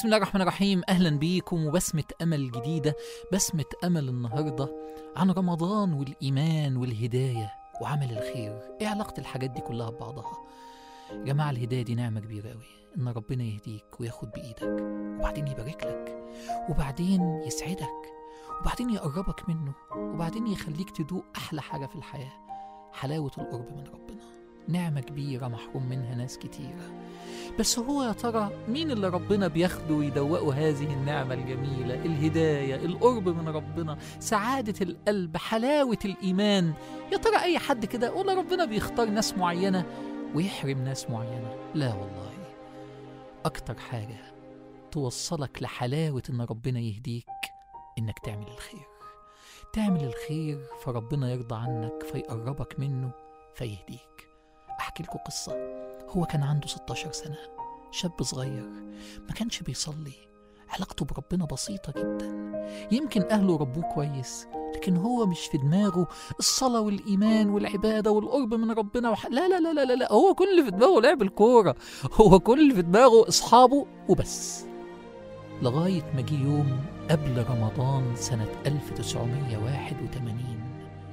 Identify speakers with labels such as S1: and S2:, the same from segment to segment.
S1: بسم الله الرحمن الرحيم أهلا بيكم وبسمة أمل جديدة بسمة أمل النهاردة عن رمضان والإيمان والهداية وعمل الخير إيه علاقة الحاجات دي كلها ببعضها يا جماعة الهداية دي نعمة كبيرة أوي إن ربنا يهديك وياخد بإيدك وبعدين يبارك لك وبعدين يسعدك وبعدين يقربك منه وبعدين يخليك تدوق أحلى حاجة في الحياة حلاوة القرب من ربنا نعمة كبيرة محروم منها ناس كتيرة بس هو يا ترى مين اللي ربنا بياخده ويدوقه هذه النعمة الجميلة الهداية القرب من ربنا سعادة القلب حلاوة الإيمان يا ترى أي حد كده ولا ربنا بيختار ناس معينة ويحرم ناس معينة لا والله أكتر حاجة توصلك لحلاوة إن ربنا يهديك إنك تعمل الخير تعمل الخير فربنا يرضى عنك فيقربك منه فيهديك أحكي لكم قصة هو كان عنده 16 سنة شاب صغير ما كانش بيصلي علاقته بربنا بسيطة جدا يمكن أهله ربوه كويس لكن هو مش في دماغه الصلاة والإيمان والعبادة والقرب من ربنا وح... لا, لا لا لا لا لا هو كل اللي في دماغه لعب الكورة هو كل اللي في دماغه أصحابه وبس لغاية ما جه يوم قبل رمضان سنة 1981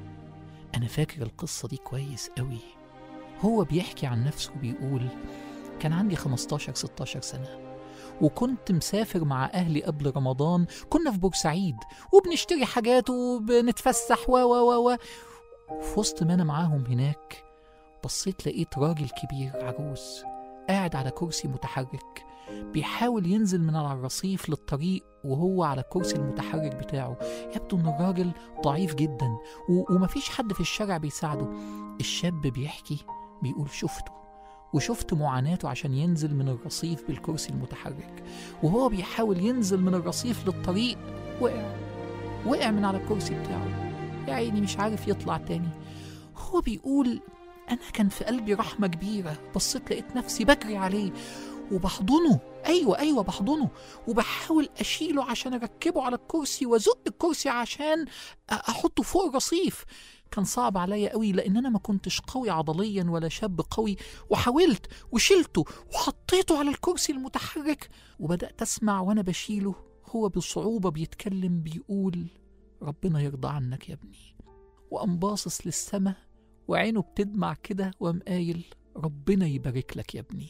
S1: أنا فاكر القصة دي كويس قوي هو بيحكي عن نفسه بيقول كان عندي 15 16 سنة وكنت مسافر مع أهلي قبل رمضان كنا في بورسعيد وبنشتري حاجات وبنتفسح و و و و وفي وسط ما أنا معاهم هناك بصيت لقيت راجل كبير عجوز قاعد على كرسي متحرك بيحاول ينزل من على الرصيف للطريق وهو على الكرسي المتحرك بتاعه يبدو ان الراجل ضعيف جدا و- ومفيش حد في الشارع بيساعده الشاب بيحكي بيقول شفته وشفت معاناته عشان ينزل من الرصيف بالكرسي المتحرك وهو بيحاول ينزل من الرصيف للطريق وقع وقع من على الكرسي بتاعه يا عيني مش عارف يطلع تاني هو بيقول أنا كان في قلبي رحمة كبيرة بصيت لقيت نفسي بجري عليه وبحضنه أيوة أيوة بحضنه وبحاول أشيله عشان أركبه على الكرسي وأزق الكرسي عشان أ- أحطه فوق الرصيف كان صعب عليا قوي لان انا ما كنتش قوي عضليا ولا شاب قوي وحاولت وشلته وحطيته على الكرسي المتحرك وبدات اسمع وانا بشيله هو بصعوبه بيتكلم بيقول ربنا يرضى عنك يا ابني وقام باصص للسما وعينه بتدمع كده وقام قايل ربنا يبارك لك يا ابني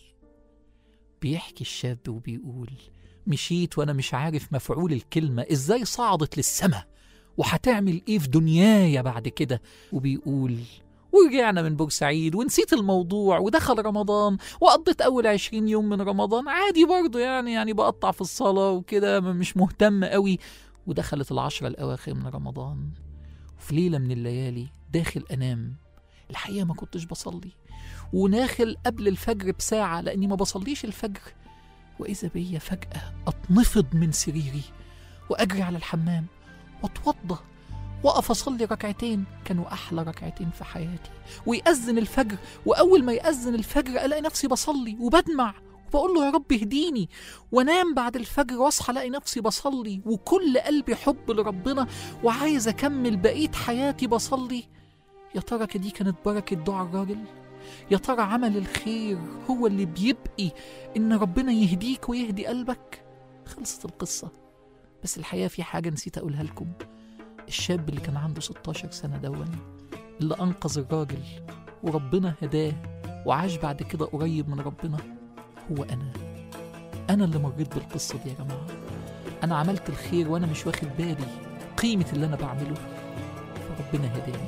S1: بيحكي الشاب وبيقول مشيت وانا مش عارف مفعول الكلمه ازاي صعدت للسما وهتعمل ايه في دنيايا بعد كده وبيقول ورجعنا من بورسعيد ونسيت الموضوع ودخل رمضان وقضيت أول عشرين يوم من رمضان عادي برضه يعني يعني بقطع في الصلاة وكده مش مهتم قوي ودخلت العشرة الأواخر من رمضان وفي ليلة من الليالي داخل أنام الحقيقة ما كنتش بصلي وناخل قبل الفجر بساعة لأني ما بصليش الفجر وإذا بيا فجأة أتنفض من سريري وأجري على الحمام واتوضى واقف اصلي ركعتين كانوا احلى ركعتين في حياتي ويأذن الفجر واول ما يأذن الفجر الاقي نفسي بصلي وبدمع وبقول له يا رب اهديني وانام بعد الفجر واصحى الاقي نفسي بصلي وكل قلبي حب لربنا وعايز اكمل بقيه حياتي بصلي يا ترى دي كانت بركه دعاء الراجل يا ترى عمل الخير هو اللي بيبقي ان ربنا يهديك ويهدي قلبك خلصت القصه بس الحقيقة في حاجة نسيت أقولها لكم الشاب اللي كان عنده 16 سنة دون اللي أنقذ الراجل وربنا هداه وعاش بعد كده قريب من ربنا هو أنا أنا اللي مريت بالقصة دي يا جماعة أنا عملت الخير وأنا مش واخد بالي قيمة اللي أنا بعمله فربنا هداني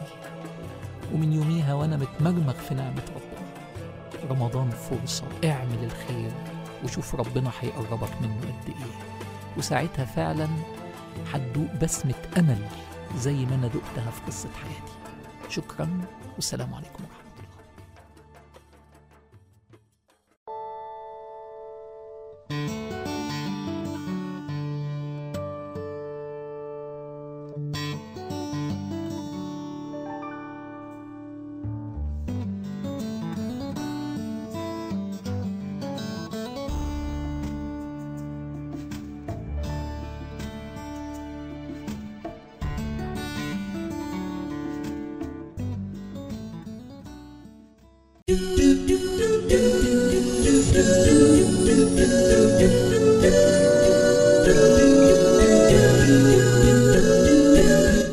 S1: ومن يوميها وأنا متمرمغ في نعمة ربنا رمضان فرصة اعمل الخير وشوف ربنا هيقربك منه قد إيه وساعتها فعلا هتدوق بسمة أمل زي ما أنا دقتها في قصة حياتي شكرا والسلام عليكم ورحمة الله
S2: do